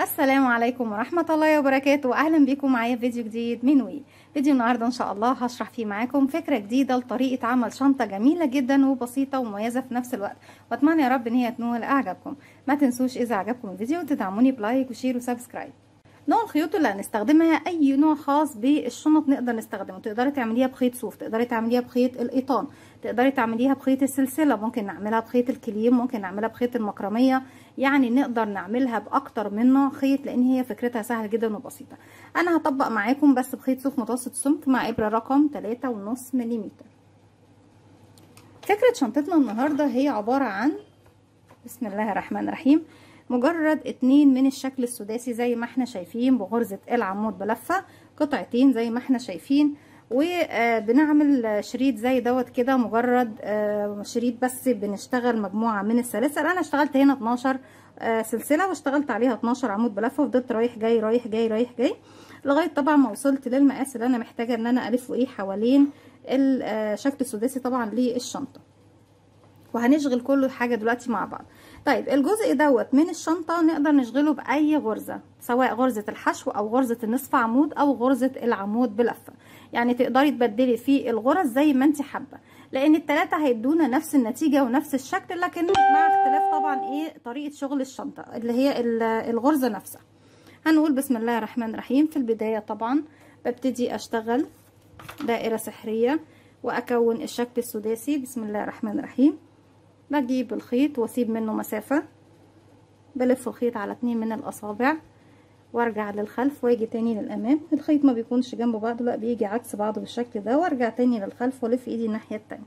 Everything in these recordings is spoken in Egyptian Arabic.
السلام عليكم ورحمة الله وبركاته وأهلا بكم معايا في فيديو جديد من وي فيديو النهاردة إن شاء الله هشرح فيه معاكم فكرة جديدة لطريقة عمل شنطة جميلة جدا وبسيطة ومميزة في نفس الوقت وأتمنى يا رب إن هي تنول إعجابكم ما تنسوش إذا عجبكم الفيديو تدعموني بلايك وشير وسبسكرايب نوع الخيوط اللي هنستخدمها اي نوع خاص بالشنط نقدر نستخدمه تقدري تعمليها بخيط صوف تقدري تعمليها بخيط القيطان تقدري تعمليها بخيط السلسله ممكن نعملها بخيط الكليم ممكن نعملها بخيط المكرميه يعني نقدر نعملها باكتر من نوع خيط لان هي فكرتها سهله جدا وبسيطه انا هطبق معاكم بس بخيط صوف متوسط السمك مع ابره رقم 3.5 ملم فكره شنطتنا النهارده هي عباره عن بسم الله الرحمن الرحيم مجرد اتنين من الشكل السداسي زي ما احنا شايفين بغرزة العمود بلفة قطعتين زي ما احنا شايفين وبنعمل شريط زي دوت كده مجرد شريط بس بنشتغل مجموعة من السلاسل انا اشتغلت هنا 12 سلسلة واشتغلت عليها 12 عمود بلفة وفضلت رايح جاي رايح جاي رايح جاي لغاية طبعا ما وصلت للمقاس اللي انا محتاجة ان انا الفه ايه حوالين الشكل السداسي طبعا للشنطة وهنشغل كل حاجة دلوقتي مع بعض طيب الجزء دوت من الشنطة نقدر نشغله بأي غرزة سواء غرزة الحشو أو غرزة النصف عمود أو غرزة العمود بلفة يعني تقدري تبدلي في الغرز زي ما انت حابة لأن التلاتة هيدونا نفس النتيجة ونفس الشكل لكن مع اختلاف طبعا ايه طريقة شغل الشنطة اللي هي الغرزة نفسها هنقول بسم الله الرحمن الرحيم في البداية طبعا ببتدي أشتغل دائرة سحرية وأكون الشكل السداسي بسم الله الرحمن الرحيم بجيب الخيط واسيب منه مسافة بلف الخيط على اتنين من الاصابع وارجع للخلف واجي تاني للامام الخيط ما بيكونش جنب بعضه لا بيجي عكس بعضه بالشكل ده وارجع تاني للخلف والف ايدي الناحية التانية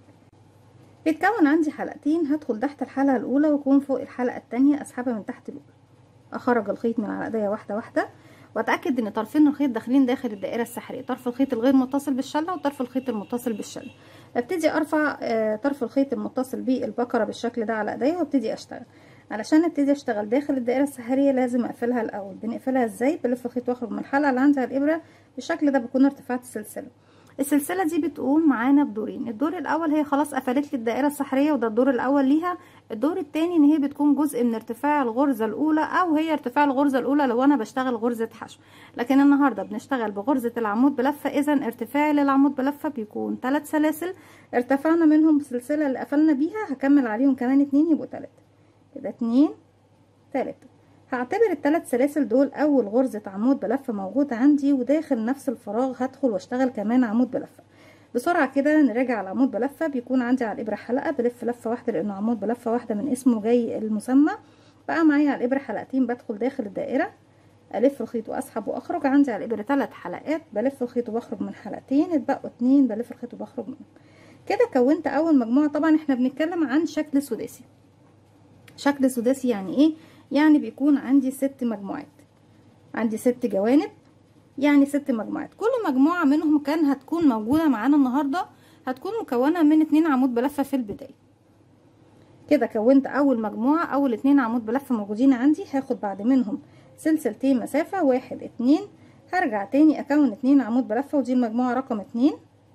بيتكون عندي حلقتين هدخل تحت الحلقة الاولى واكون فوق الحلقة التانية اسحبها من تحت الاولى اخرج الخيط من على ايديا واحدة واحدة واتاكد ان طرفين الخيط داخلين داخل الدائره السحريه طرف الخيط الغير متصل بالشله وطرف الخيط المتصل بالشله ابتدي ارفع طرف الخيط المتصل بالبكره بالشكل ده على ايديا وابتدي اشتغل علشان ابتدي اشتغل داخل الدائره السحريه لازم اقفلها الاول بنقفلها ازاي بلف الخيط واخرج من الحلقه اللي عندي على الابره بالشكل ده بكون ارتفعت السلسله السلسله دي بتقوم معانا بدورين الدور الاول هي خلاص قفلت لي الدائره السحريه وده الدور الاول ليها الدور الثاني ان هي بتكون جزء من ارتفاع الغرزه الاولى او هي ارتفاع الغرزه الاولى لو انا بشتغل غرزه حشو لكن النهارده بنشتغل بغرزه العمود بلفه اذا ارتفاعي للعمود بلفه بيكون ثلاث سلاسل ارتفعنا منهم السلسله اللي قفلنا بيها هكمل عليهم كمان اتنين يبقوا ثلاثه كده اتنين ثلاثه هعتبر الثلاث سلاسل دول اول غرزة عمود بلفة موجودة عندي وداخل نفس الفراغ هدخل واشتغل كمان عمود بلفة بسرعة كده نراجع على عمود بلفة بيكون عندي على الابرة حلقة بلف لفة واحدة لانه عمود بلفة واحدة من اسمه جاي المسمى بقى معايا على الابرة حلقتين بدخل داخل الدائرة الف الخيط واسحب واخرج عندي على الابرة ثلاث حلقات بلف الخيط وبخرج من حلقتين اتبقوا اتنين بلف الخيط وبخرج منهم كده كونت اول مجموعة طبعا احنا بنتكلم عن شكل سداسي شكل سداسي يعني ايه يعني بيكون عندي ست مجموعات عندي ست جوانب يعني ست مجموعات كل مجموعة منهم كان هتكون موجودة معانا النهاردة هتكون مكونة من اتنين عمود بلفة في البداية كده كونت اول مجموعة اول اتنين عمود بلفة موجودين عندي هاخد بعد منهم سلسلتين مسافة واحد اتنين هرجع تاني اكون اتنين عمود بلفة ودي المجموعة رقم اتنين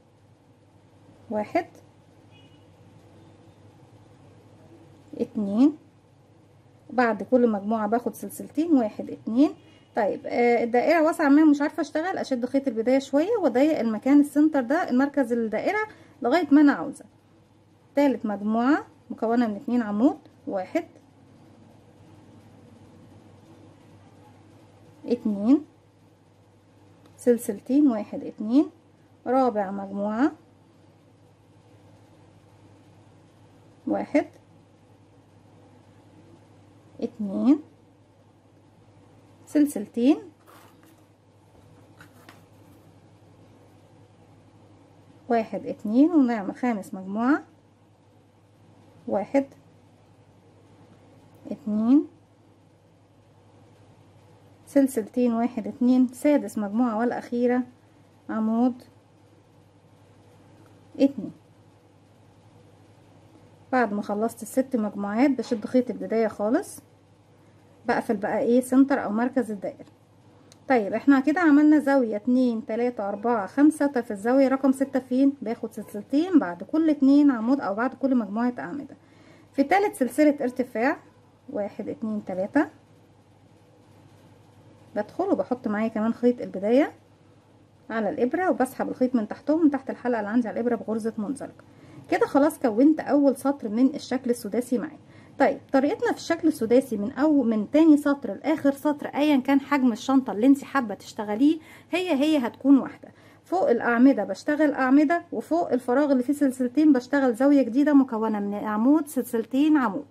واحد اتنين بعد كل مجموعة باخد سلسلتين واحد اتنين طيب آه الدائرة واسعة ما مش عارفة اشتغل اشد خيط البداية شوية واضيق المكان السنتر ده المركز الدائرة لغاية ما انا عاوزة تالت مجموعة مكونة من اتنين عمود واحد اتنين سلسلتين واحد اتنين رابع مجموعة واحد اتنين سلسلتين واحد اتنين ونعمل خامس مجموعة واحد اتنين سلسلتين واحد اتنين سادس مجموعة والأخيرة عمود اتنين بعد ما خلصت الست مجموعات بشد خيط البداية خالص بقفل بقى ايه سنتر او مركز الدائرة طيب احنا كده عملنا زاوية اتنين تلاتة اربعة خمسة طيب الزاوية رقم ستة فين باخد سلسلتين بعد كل اتنين عمود او بعد كل مجموعة اعمدة في تالت سلسلة ارتفاع واحد اتنين تلاتة بدخل وبحط معايا كمان خيط البداية على الابرة وبسحب الخيط من تحتهم من تحت الحلقة اللي عندي على الابرة بغرزة منزلقة كده خلاص كونت اول سطر من الشكل السداسي معايا طيب طريقتنا في الشكل السداسي من او من تاني سطر لاخر سطر ايا كان حجم الشنطه اللي انت حابه تشتغليه هي هي هتكون واحده فوق الاعمده بشتغل اعمده وفوق الفراغ اللي فيه سلسلتين بشتغل زاويه جديده مكونه من عمود سلسلتين عمود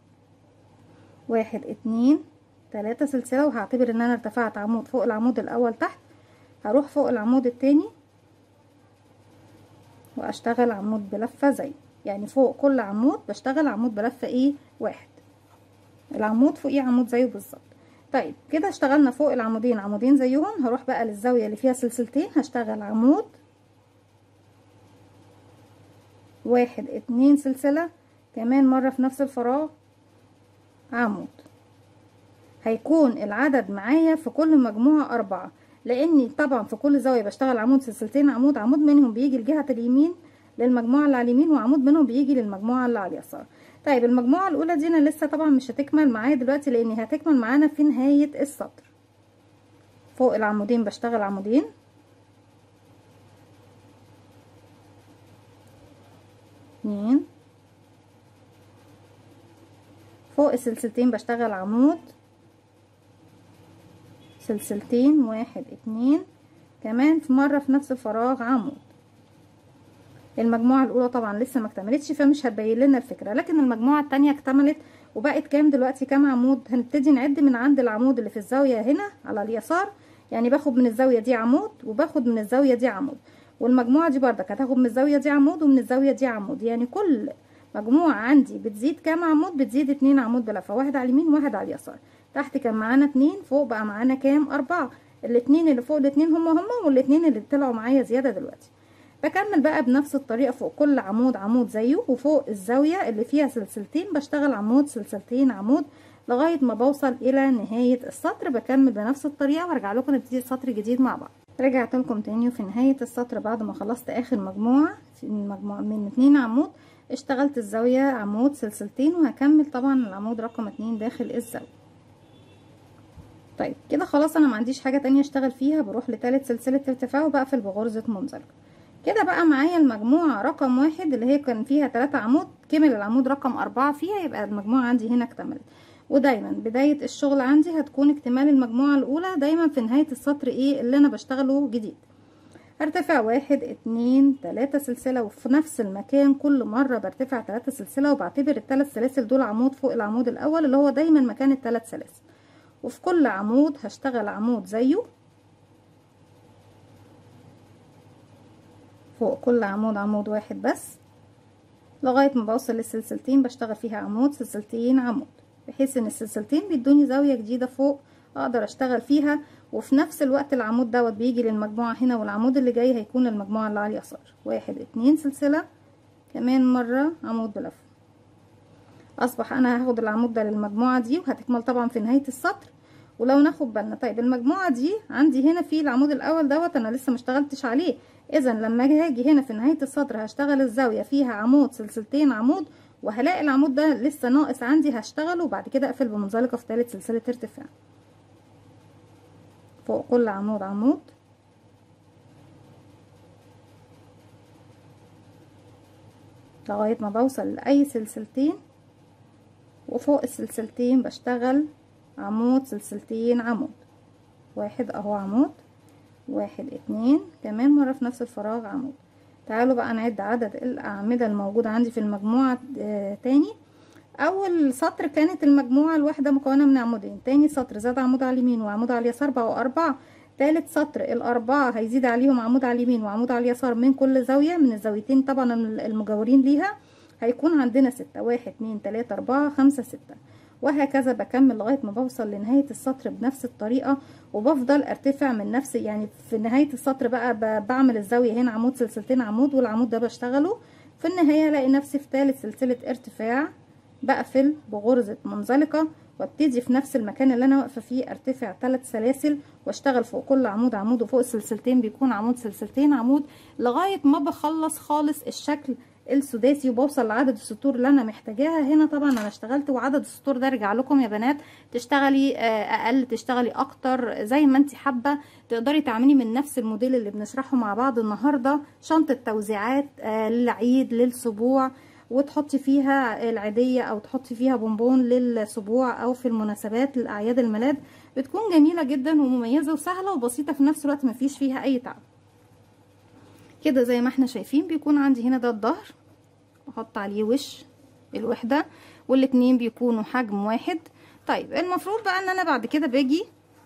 واحد اتنين تلاتة سلسله وهعتبر ان انا ارتفعت عمود فوق العمود الاول تحت هروح فوق العمود التاني واشتغل عمود بلفه زي يعني فوق كل عمود بشتغل عمود بلفه ايه واحد العمود فوقيه عمود زيه بالظبط طيب كده اشتغلنا فوق العمودين عمودين زيهم هروح بقى للزاويه اللي فيها سلسلتين هشتغل عمود واحد اتنين سلسله كمان مره في نفس الفراغ عمود هيكون العدد معايا في كل مجموعه اربعه لاني طبعا في كل زاويه بشتغل عمود سلسلتين عمود عمود منهم بيجي لجهه اليمين للمجموعه اللي على اليمين وعمود منهم بيجي للمجموعه اللي على اليسار طيب المجموعه الاولى دي انا لسه طبعا مش هتكمل معايا دلوقتي لان هتكمل معانا في نهايه السطر فوق العمودين بشتغل عمودين اتنين فوق السلسلتين بشتغل عمود سلسلتين واحد اتنين كمان في مرة في نفس الفراغ عمود المجموعة الأولى طبعا لسه ما اكتملتش فمش هتبين لنا الفكرة لكن المجموعة التانية اكتملت وبقت كام دلوقتي كام عمود هنبتدي نعد من عند العمود اللي في الزاوية هنا على اليسار يعني باخد من الزاوية دي عمود وباخد من الزاوية دي عمود والمجموعة دي بردك هتاخد من الزاوية دي عمود ومن الزاوية دي عمود يعني كل مجموعة عندي بتزيد كام عمود بتزيد اتنين عمود بلفة واحد على اليمين وواحد على اليسار تحت كان معانا اتنين فوق بقى معانا كام اربعة الاتنين اللي فوق الاتنين هما هما والاتنين اللي طلعوا معايا زيادة دلوقتي بكمل بقى بنفس الطريقة فوق كل عمود عمود زيه وفوق الزاوية اللي فيها سلسلتين بشتغل عمود سلسلتين عمود لغاية ما بوصل الى نهاية السطر بكمل بنفس الطريقة وارجع لكم نبتدي سطر جديد مع بعض رجعت لكم تاني وفي نهاية السطر بعد ما خلصت اخر مجموعة من مجموعة من اتنين عمود اشتغلت الزاوية عمود سلسلتين وهكمل طبعا العمود رقم اتنين داخل الزاوية طيب كده خلاص انا ما عنديش حاجة تانية اشتغل فيها بروح لتالت سلسلة ارتفاع وبقفل بغرزة منزلقة كده بقى معايا المجموعة رقم واحد اللي هي كان فيها تلاتة عمود كمل العمود رقم اربعة فيها يبقى المجموعة عندي هنا اكتملت ودايما بداية الشغل عندي هتكون اكتمال المجموعة الاولى دايما في نهاية السطر ايه اللي انا بشتغله جديد ارتفع واحد اتنين تلاتة سلسلة وفي نفس المكان كل مرة برتفع تلاتة سلسلة وبعتبر التلات سلاسل دول عمود فوق العمود الاول اللي هو دايما مكان التلات سلاسل وفي كل عمود هشتغل عمود زيه فوق كل عمود عمود واحد بس لغاية ما بوصل للسلسلتين بشتغل فيها عمود سلسلتين عمود بحيث ان السلسلتين بيدوني زاوية جديدة فوق اقدر اشتغل فيها وفي نفس الوقت العمود دوت بيجي للمجموعة هنا والعمود اللي جاي هيكون المجموعة اللي على اليسار واحد اتنين سلسلة كمان مرة عمود بلف اصبح انا هاخد العمود ده للمجموعة دي وهتكمل طبعا في نهاية السطر ولو ناخد بالنا طيب المجموعة دي عندي هنا في العمود الاول دوت انا لسه مشتغلتش عليه اذا لما هاجي هنا في نهاية السطر هشتغل الزاوية فيها عمود سلسلتين عمود وهلاقي العمود ده لسه ناقص عندي هشتغله وبعد كده اقفل بمنزلقة في ثالث سلسلة ارتفاع فوق كل عمود عمود لغاية ما بوصل لأي سلسلتين وفوق السلسلتين بشتغل عمود سلسلتين عمود واحد اهو عمود واحد اتنين كمان مرة في نفس الفراغ عمود تعالوا بقى نعد عدد الأعمدة الموجودة عندي في المجموعة آه تاني أول سطر كانت المجموعة الواحدة مكونة من عمودين تاني سطر زاد عمود على اليمين وعمود على اليسار بقوا أربعة تالت سطر الأربعة هيزيد عليهم عمود على اليمين وعمود على اليسار من كل زاوية من الزاويتين طبعا المجاورين ليها هيكون عندنا ستة واحد اتنين تلاتة أربعة خمسة ستة وهكذا بكمل لغاية ما بوصل لنهاية السطر بنفس الطريقة وبفضل ارتفع من نفس يعني في نهاية السطر بقى بعمل الزاوية هنا عمود سلسلتين عمود والعمود ده بشتغله في النهاية الاقي نفسي في ثالث سلسلة ارتفاع بقفل بغرزة منزلقة وابتدي في نفس المكان اللي انا واقفة فيه ارتفع ثلاث سلاسل واشتغل فوق كل عمود عمود وفوق السلسلتين بيكون عمود سلسلتين عمود لغاية ما بخلص خالص الشكل السداسي وبوصل لعدد السطور اللي انا محتاجاها هنا طبعا انا اشتغلت وعدد السطور ده ارجع لكم يا بنات تشتغلي اقل تشتغلي اكتر زي ما انت حابه تقدري تعملي من نفس الموديل اللي بنشرحه مع بعض النهارده شنطه توزيعات للعيد للسبوع وتحطي فيها العيدية او تحطي فيها بونبون للسبوع او في المناسبات لاعياد الميلاد بتكون جميلة جدا ومميزة وسهلة وبسيطة في نفس الوقت مفيش فيها اي تعب كده زي ما احنا شايفين بيكون عندي هنا ده الظهر احط عليه وش الوحدة والاتنين بيكونوا حجم واحد طيب المفروض بقى ان انا بعد كده باجي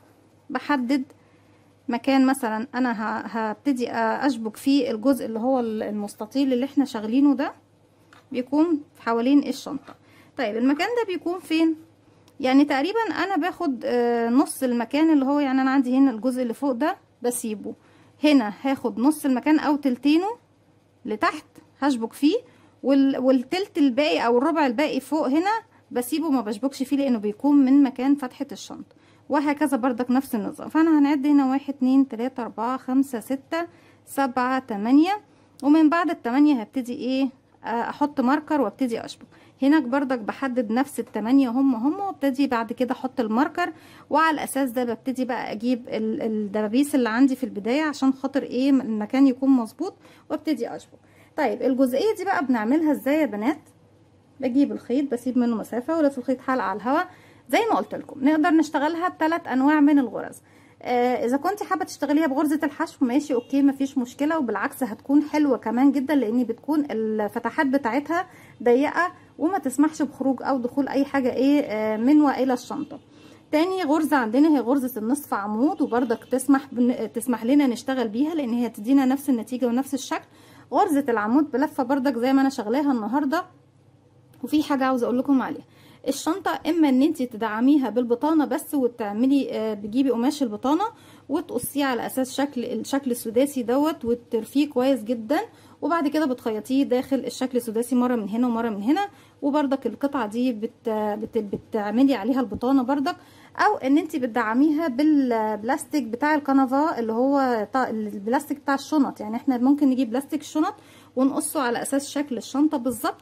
بحدد مكان مثلا انا هبتدي اشبك فيه الجزء اللي هو المستطيل اللي احنا شغالينه ده بيكون حوالين الشنطة طيب المكان ده بيكون فين يعني تقريبا انا باخد نص المكان اللي هو يعني انا عندي هنا الجزء اللي فوق ده بسيبه هنا هاخد نص المكان او تلتينه لتحت هشبك فيه والتلت الباقي او الربع الباقي فوق هنا بسيبه ما بشبكش فيه لانه بيكون من مكان فتحة الشنطة وهكذا بردك نفس النظام فانا هنعد هنا واحد اتنين تلاتة اربعة خمسة ستة سبعة تمانية ومن بعد التمانية هبتدي ايه احط ماركر وابتدي اشبك هناك بردك بحدد نفس التمانية هم هم وابتدي بعد كده احط الماركر وعلى الاساس ده ببتدي بقى اجيب الدبابيس اللي عندي في البداية عشان خاطر ايه المكان يكون مظبوط وابتدي اشبك طيب الجزئية دي بقى بنعملها ازاي يا بنات بجيب الخيط بسيب منه مسافة ولف الخيط حلقة على الهواء زي ما قلت لكم نقدر نشتغلها بثلاث انواع من الغرز آه اذا كنت حابه تشتغليها بغرزه الحشو ماشي اوكي مفيش مشكله وبالعكس هتكون حلوه كمان جدا لان بتكون الفتحات بتاعتها ضيقه وما تسمحش بخروج او دخول اي حاجه ايه آه من والى الشنطه تاني غرزه عندنا هي غرزه النصف عمود وبرضك تسمح بن... تسمح لنا نشتغل بيها لان هي تدينا نفس النتيجه ونفس الشكل غرزه العمود بلفه بردك زي ما انا شغلاها النهارده وفي حاجه عاوزه اقول لكم عليها الشنطة اما ان انت تدعميها بالبطانة بس وتعملي آه بتجيبي قماش البطانة وتقصيه على اساس شكل الشكل السداسي دوت وترفيه كويس جدا وبعد كده بتخيطيه داخل الشكل السداسي مرة من هنا ومرة من هنا وبردك القطعة دي بت بت بتعملي عليها البطانة بردك او ان انت بتدعميها بالبلاستيك بتاع الكنفا اللي هو البلاستيك بتاع الشنط يعني احنا ممكن نجيب بلاستيك الشنط ونقصه على اساس شكل الشنطة بالظبط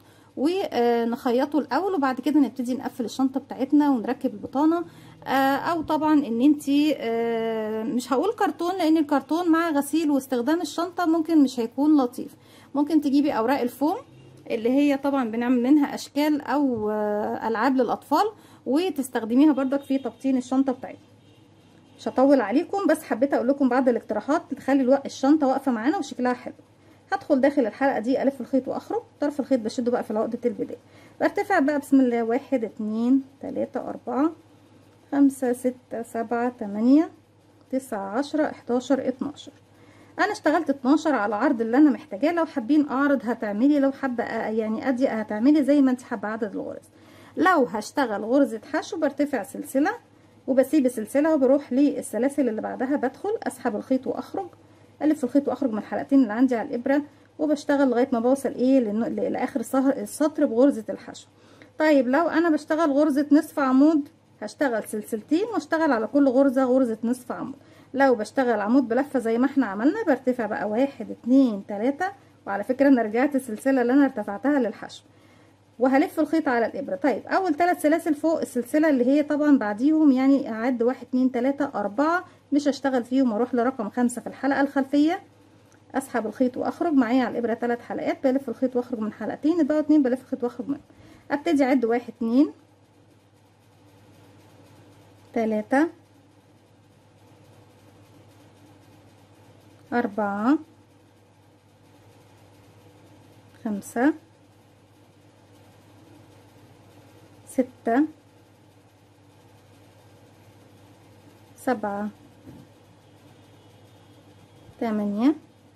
ونخيطه الاول وبعد كده نبتدي نقفل الشنطه بتاعتنا ونركب البطانه او طبعا ان انت مش هقول كرتون لان الكرتون مع غسيل واستخدام الشنطه ممكن مش هيكون لطيف ممكن تجيبي اوراق الفوم اللي هي طبعا بنعمل منها اشكال او العاب للاطفال وتستخدميها بردك في تبطين الشنطه بتاعتنا مش هطول عليكم بس حبيت اقول لكم بعض الاقتراحات تخلي الشنطه واقفه معانا وشكلها حلو هدخل داخل الحلقه دي الف الخيط واخرج طرف الخيط بشده بقى في عقده البدايه برتفع بقى بسم الله واحد اتنين تلاته اربعه خمسه سته سبعه تمانيه تسعه عشره احداشر اتناشر انا اشتغلت اتناشر على العرض اللي انا محتاجاه لو حابين اعرض هتعملي لو حابه يعني ادي هتعملي زي ما انت حابه عدد الغرز لو هشتغل غرزه حشو برتفع سلسله وبسيب السلسله وبروح للسلاسل اللي بعدها بدخل اسحب الخيط واخرج الف الخيط واخرج من الحلقتين اللي عندي على الابره وبشتغل لغايه ما بوصل ايه لاخر السطر بغرزه الحشو طيب لو انا بشتغل غرزه نصف عمود هشتغل سلسلتين واشتغل على كل غرزه غرزه نصف عمود لو بشتغل عمود بلفه زي ما احنا عملنا برتفع بقى واحد اتنين تلاته وعلى فكره انا رجعت السلسله اللي انا ارتفعتها للحشو وهلف الخيط على الابره طيب اول ثلاث سلاسل فوق السلسله اللي هي طبعا بعديهم يعني اعد واحد اتنين تلاته اربعه مش هشتغل فيهم واروح لرقم خمسة في الحلقة الخلفية اسحب الخيط واخرج معايا على الابرة ثلاث حلقات بلف الخيط واخرج من حلقتين يبقى اتنين بلف الخيط واخرج منهم ابتدي اعد واحد اتنين تلاتة أربعة خمسة ستة سبعة ثمانية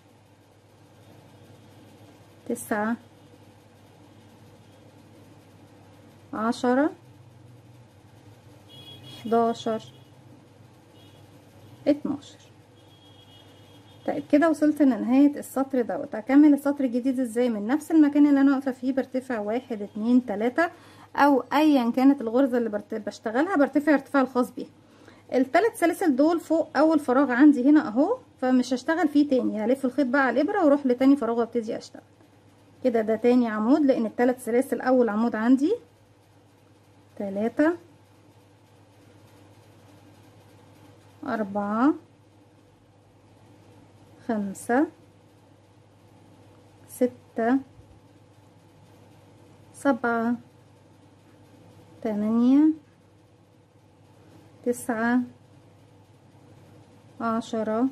تسعة عشرة حداشر اتناشر طيب كده وصلت لنهاية السطر دوت هكمل السطر الجديد ازاي من نفس المكان اللي انا واقفة فيه برتفع واحد اتنين تلاتة او ايا كانت الغرزة اللي بشتغلها برتفع ارتفاع الخاص بيها الثلاث سلاسل دول فوق اول فراغ عندي هنا اهو فمش هشتغل فيه تاني هلف الخيط بقى على الابره واروح لتاني فراغ وابتدي اشتغل كده ده تاني عمود لان التلات سلاسل اول عمود عندي تلاتة أربعة خمسة ستة سبعة تمانية تسعة عشرة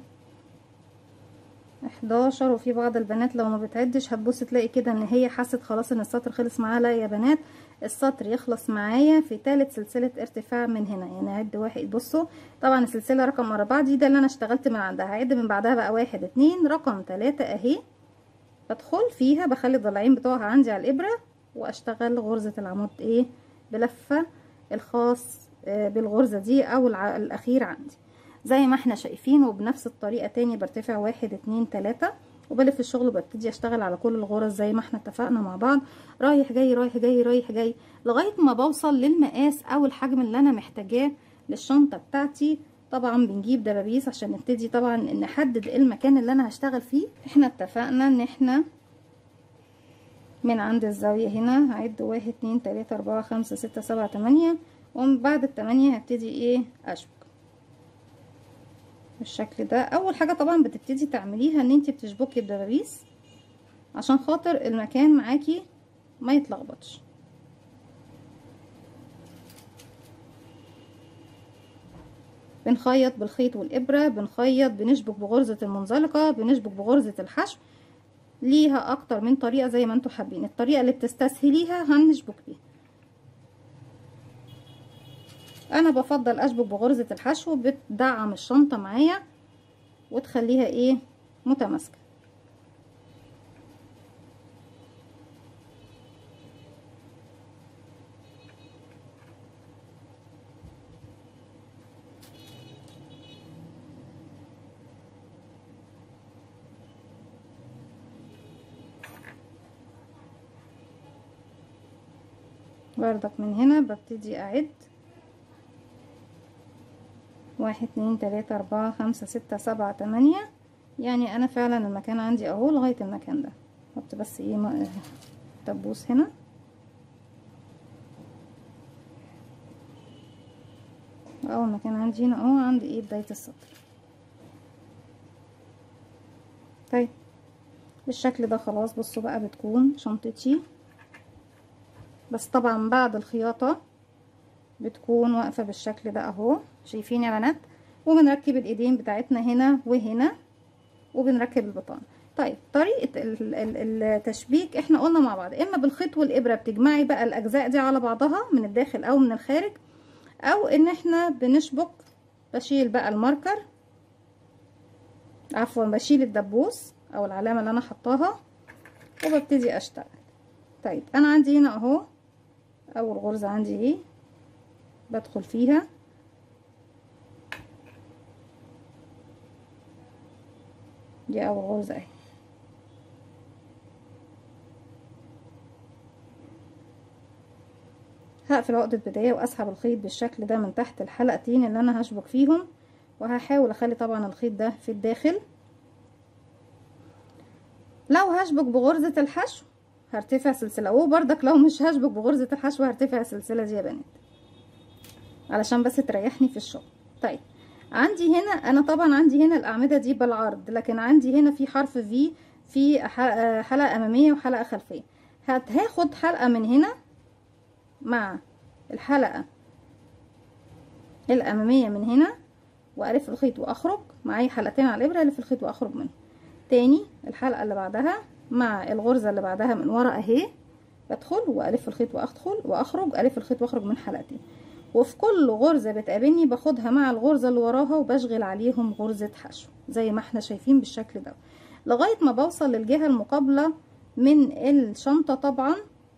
احداشر وفي بعض البنات لو ما بتعدش هتبص تلاقي كده ان هي حست خلاص ان السطر خلص معاها لا يا بنات السطر يخلص معايا في ثالث سلسلة ارتفاع من هنا يعني اعد واحد بصوا طبعا السلسلة رقم اربعة دي ده اللي انا اشتغلت من عندها هعد من بعدها بقى واحد اتنين رقم تلاتة اهي بدخل فيها بخلي الضلعين بتوعها عندي على الابرة واشتغل غرزة العمود ايه بلفة الخاص بالغرزة دي او الاخير عندي زي ما احنا شايفين وبنفس الطريقة تاني برتفع واحد اتنين تلاتة وبلف الشغل وببتدي اشتغل على كل الغرز زي ما احنا اتفقنا مع بعض رايح جاي رايح جاي رايح جاي لغاية ما بوصل للمقاس او الحجم اللي انا محتاجاه للشنطة بتاعتي طبعا بنجيب دبابيس عشان نبتدي طبعا نحدد المكان اللي انا هشتغل فيه احنا اتفقنا ان احنا من عند الزاوية هنا هعد واحد اتنين تلاتة اربعة خمسة ستة سبعة تمانية ومن بعد التمانية هبتدي ايه اشبك بالشكل ده اول حاجة طبعا بتبتدي تعمليها ان انت بتشبكي الدبابيس عشان خاطر المكان معاكي ما يتلخبطش بنخيط بالخيط والابرة بنخيط بنشبك بغرزة المنزلقة بنشبك بغرزة الحشو ليها اكتر من طريقة زي ما انتوا حابين الطريقة اللي بتستسهليها هنشبك بيها انا بفضل اشبك بغرزة الحشو بتدعم الشنطة معايا وتخليها ايه متماسكة بردك من هنا ببتدي اعد واحد اتنين تلاتة اربعة خمسة ستة سبعة تمانية يعني انا فعلا المكان عندي اهو لغاية المكان ده حط بس ايه دبوس هنا اول مكان عندي هنا اهو عندي ايه بداية السطر طيب بالشكل ده خلاص بصوا بقى بتكون شنطتي بس طبعا بعد الخياطة بتكون واقفة بالشكل ده اهو شايفين يا بنات وبنركب الايدين بتاعتنا هنا وهنا وبنركب البطانة طيب طريقة التشبيك احنا قلنا مع بعض اما بالخيط والابرة بتجمعي بقى الاجزاء دي على بعضها من الداخل او من الخارج او ان احنا بنشبك بشيل بقى الماركر عفوا بشيل الدبوس او العلامة اللي انا حطاها وببتدي اشتغل طيب انا عندي هنا اهو اول غرزة عندي ايه بدخل فيها دي اول غرزة اهي هقفل عقدة بداية واسحب الخيط بالشكل ده من تحت الحلقتين اللي انا هشبك فيهم وهحاول اخلي طبعا الخيط ده في الداخل لو هشبك بغرزة الحشو هرتفع سلسلة وبرضك لو مش هشبك بغرزة الحشو هرتفع السلسلة دي يا بنات علشان بس تريحني في الشغل طيب عندي هنا انا طبعا عندي هنا الاعمدة دي بالعرض لكن عندي هنا في حرف في في حلقة امامية وحلقة خلفية هاخد حلقة من هنا مع الحلقة الامامية من هنا والف الخيط واخرج معايا حلقتين على الابرة الف الخيط واخرج منها تاني الحلقة اللي بعدها مع الغرزة اللي بعدها من ورا اهي بدخل والف الخيط وادخل واخرج الف الخيط واخرج من حلقتين وفي كل غرزة بتقابلني باخدها مع الغرزة اللي وراها وبشغل عليهم غرزة حشو زي ما احنا شايفين بالشكل ده لغاية ما بوصل للجهة المقابلة من الشنطة طبعا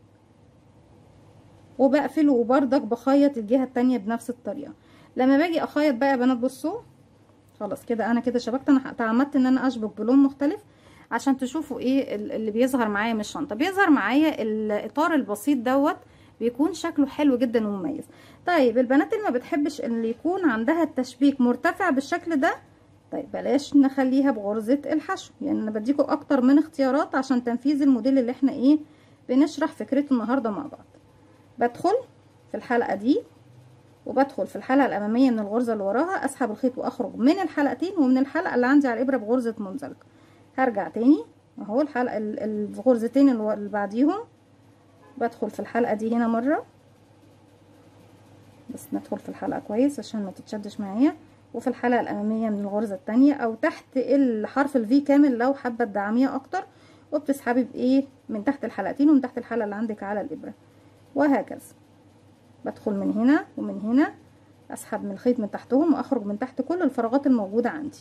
وبقفل وبردك بخيط الجهة التانية بنفس الطريقة لما باجي اخيط بقى يا بنات بصوا خلاص كده انا كده شبكت انا تعمدت ان انا اشبك بلون مختلف عشان تشوفوا ايه اللي بيظهر معايا من الشنطه بيظهر معايا الاطار البسيط دوت بيكون شكله حلو جدا ومميز طيب البنات اللي ما بتحبش اللي يكون عندها التشبيك مرتفع بالشكل ده طيب بلاش نخليها بغرزة الحشو يعني انا بديكم اكتر من اختيارات عشان تنفيذ الموديل اللي احنا ايه بنشرح فكرته النهاردة مع بعض بدخل في الحلقة دي وبدخل في الحلقة الامامية من الغرزة اللي وراها اسحب الخيط واخرج من الحلقتين ومن الحلقة اللي عندي على الابرة بغرزة منزلقة هرجع تاني اهو الحلقة الغرزتين اللي بعديهم بدخل في الحلقة دي هنا مرة بس ندخل في الحلقة كويس عشان ما تتشدش معايا وفي الحلقة الأمامية من الغرزة التانية أو تحت الحرف الفي كامل لو حابة تدعميها أكتر وبتسحبي بإيه من تحت الحلقتين ومن تحت الحلقة اللي عندك على الإبرة وهكذا بدخل من هنا ومن هنا أسحب من الخيط من تحتهم وأخرج من تحت كل الفراغات الموجودة عندي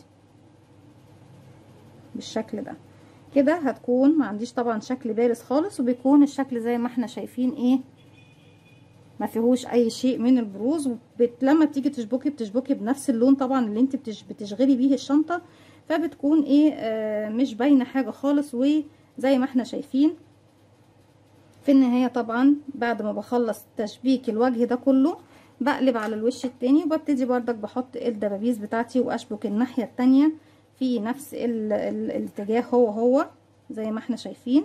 بالشكل ده كده هتكون ما عنديش طبعا شكل بارز خالص وبيكون الشكل زي ما احنا شايفين ايه ما فيهوش اي شيء من البروز وبت... لما بتيجي تشبكي بتشبكي بنفس اللون طبعا اللي انت بتش... بتشغلي بيه الشنطه فبتكون ايه آه مش باينه حاجه خالص وزي ما احنا شايفين في النهايه طبعا بعد ما بخلص تشبيك الوجه ده كله بقلب على الوش التاني وببتدي بردك بحط الدبابيس بتاعتي واشبك الناحيه التانيه في نفس ال... ال... الاتجاه هو هو زي ما احنا شايفين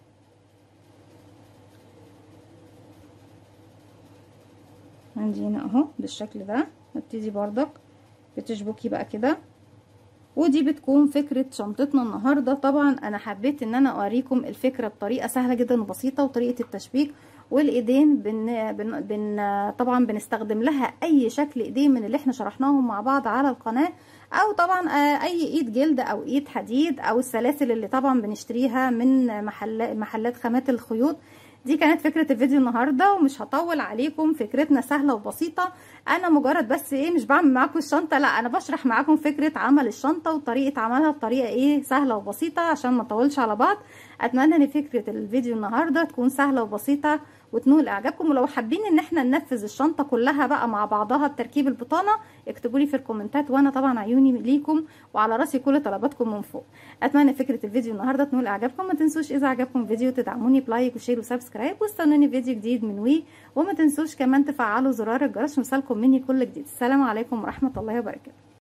عندي هنا اهو بالشكل ده هبتدي بردك بتشبكي بقى كده ودي بتكون فكرة شنطتنا النهاردة طبعا انا حبيت ان انا اوريكم الفكرة بطريقة سهلة جدا وبسيطة وطريقة التشبيك والايدين بن بن بن طبعا بنستخدم لها اي شكل ايدين من اللي احنا شرحناهم مع بعض على القناة او طبعا اي ايد جلد او ايد حديد او السلاسل اللي طبعا بنشتريها من محلات محلات خامات الخيوط دي كانت فكرة الفيديو النهاردة ومش هطول عليكم فكرتنا سهلة وبسيطة انا مجرد بس ايه مش بعمل معاكم الشنطة لا انا بشرح معاكم فكرة عمل الشنطة وطريقة عملها بطريقة ايه سهلة وبسيطة عشان ما اطولش على بعض اتمنى ان فكرة الفيديو النهاردة تكون سهلة وبسيطة وتنول اعجابكم ولو حابين ان احنا ننفذ الشنطة كلها بقى مع بعضها بتركيب البطانة اكتبوا لي في الكومنتات وانا طبعا عيوني ليكم وعلى راسي كل طلباتكم من فوق اتمنى فكرة الفيديو النهاردة تنول اعجابكم ما تنسوش اذا عجبكم الفيديو تدعموني بلايك وشير وسبسكرايب واستنوني فيديو جديد من وي وما تنسوش كمان تفعلوا زرار الجرس يوصلكم مني كل جديد السلام عليكم ورحمة الله وبركاته